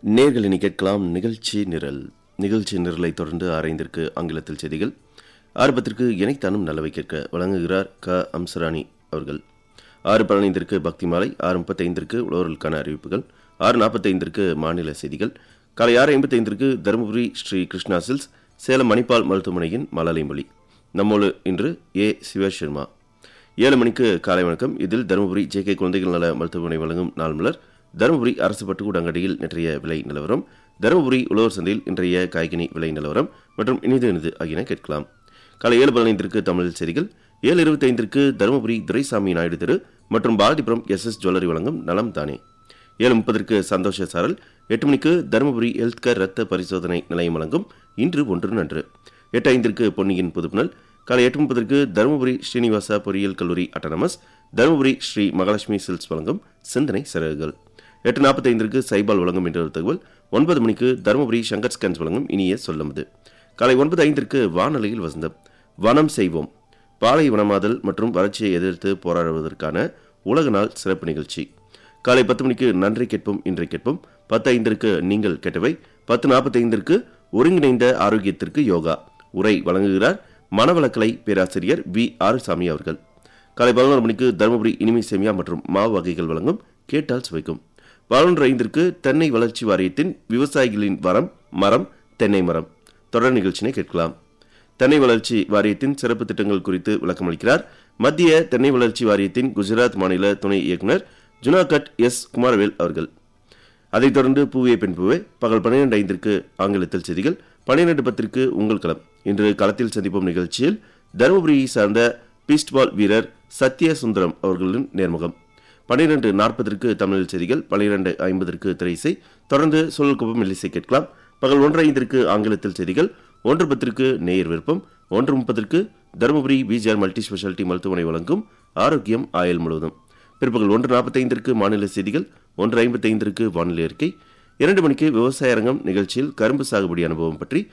நேர்களினி கேட்கலாம் நிகழ்ச்சி நிரல் நிகழ்ச்சி நிரலை தொடர்ந்து ஆரைந்திற்கு ஆங்கிலத்தில் செய்திகள் ஆரம்பத்திற்கு இணைத்தானும் நல்லவை கேட்க வழங்குகிறார் க அம்சராணி அவர்கள் ஆறு பதினைந்திற்கு பக்தி மாலை ஆறு முப்பத்தைந்திற்கு உழவர்களுக்கான அறிவிப்புகள் ஆறு நாற்பத்தைந்திற்கு மாநில செய்திகள் காலை ஆறு ஐம்பத்தைந்திற்கு தருமபுரி ஸ்ரீ கிருஷ்ணா சில்ஸ் சேலம் மணிப்பால் மருத்துவமனையின் மலலை மொழி நம்மோடு இன்று ஏ சிவசர்மா ஏழு மணிக்கு காலை வணக்கம் இதில் தருமபுரி ஜே கே குழந்தைகள் நல மருத்துவமனை வழங்கும் நாள் மலர் தருமபுரி அரசு பட்டுக்கூடங்கடியில் நேற்றைய விலை நிலவரம் தருமபுரி உழவர் சந்தையில் இன்றைய காய்கனி விலை நிலவரம் மற்றும் இனிது இனிது ஆகியன கேட்கலாம் காலை ஏழு பதினைந்திற்கு தமிழ் செய்திகள் ஏழு இருபத்தைந்திற்கு தருமபுரி துரைசாமி நாயுடு தெரு மற்றும் பாரதிபுரம் எஸ் எஸ் ஜுவல்லரி வழங்கும் நலம் தானே ஏழு முப்பதற்கு சந்தோஷ சாரல் எட்டு மணிக்கு தருமபுரி ஹெல்த் கேர் ரத்த பரிசோதனை நிலையம் வழங்கும் இன்று ஒன்று நன்று எட்டு ஐந்திற்கு பொன்னியின் புதுப்புணல் காலை எட்டு முப்பதற்கு தருமபுரி ஸ்ரீனிவாசா பொறியியல் கல்லூரி அட்டானமஸ் தருமபுரி ஸ்ரீ மகாலட்சுமி சில்ஸ் வழங்கும் சிந்தனை சிறகுகள் எட்டு நாற்பத்தைந்திற்கு சைபால் வழங்கும் என்ற ஒரு தகவல் ஒன்பது மணிக்கு தருமபுரி சங்கர் ஸ்கேன்ஸ் வழங்கும் இனிய சொல்லமுது காலை ஒன்பது ஐந்திற்கு வானொலியில் வசந்தம் வனம் செய்வோம் பாலை வனமாதல் மற்றும் வறட்சியை எதிர்த்து போராடுவதற்கான உலக நாள் சிறப்பு நிகழ்ச்சி காலை பத்து மணிக்கு நன்றி கேட்போம் இன்றை கேட்போம் பத்து ஐந்திற்கு நீங்கள் கேட்டவை பத்து நாற்பத்தைந்திற்கு ஒருங்கிணைந்த ஆரோக்கியத்திற்கு யோகா உரை வழங்குகிறார் மனவளக்கலை பேராசிரியர் வி ஆறுசாமி அவர்கள் காலை பதினோரு மணிக்கு தருமபுரி இனிமை சேமியா மற்றும் மாவு வகைகள் வழங்கும் கேட்டால் சுவைக்கும் பதினொன்று ஐந்திற்கு தென்னை வளர்ச்சி வாரியத்தின் விவசாயிகளின் வரம் மரம் தென்னை மரம் தொடர் நிகழ்ச்சினை கேட்கலாம் தென்னை வளர்ச்சி வாரியத்தின் சிறப்பு திட்டங்கள் குறித்து விளக்கமளிக்கிறார் மத்திய தென்னை வளர்ச்சி வாரியத்தின் குஜராத் மாநில துணை இயக்குனர் ஜுனாகட் எஸ் குமாரவேல் அவர்கள் அதைத் தொடர்ந்து பூவே பெண் பூவே பகல் பன்னிரண்டு ஐந்திற்கு ஆங்கிலத்தில் செய்திகள் பன்னிரண்டு பத்திற்கு உங்கள் களம் இன்று களத்தில் சந்திப்போம் நிகழ்ச்சியில் தருமபுரியை சார்ந்த பீஸ்ட்பால் வீரர் சத்ய சுந்தரம் அவர்களின் நேர்முகம் பன்னிரண்டு நாற்பதற்கு தமிழ் செய்திகள் பன்னிரண்டு ஐம்பதற்கு திரைசை தொடர்ந்து சொல்லல் மெல்லிசை கேட்கலாம் பகல் ஒன்று ஐந்திற்கு ஆங்கிலத்தில் செய்திகள் ஒன்று பத்திற்கு நேயர் விருப்பம் ஒன்று முப்பதற்கு தருமபுரி பிஜிஆர் மல்டி ஸ்பெஷாலிட்டி மருத்துவமனை வழங்கும் ஆரோக்கியம் ஆயல் முழுவதும் பிற்பகல் ஒன்று நாற்பத்தைந்திற்கு மாநில செய்திகள் ஒன்று ஐம்பத்தைந்திற்கு வானிலை அறிக்கை இரண்டு மணிக்கு விவசாய அரங்கம் நிகழ்ச்சியில் கரும்பு சாகுபடி அனுபவம் பற்றி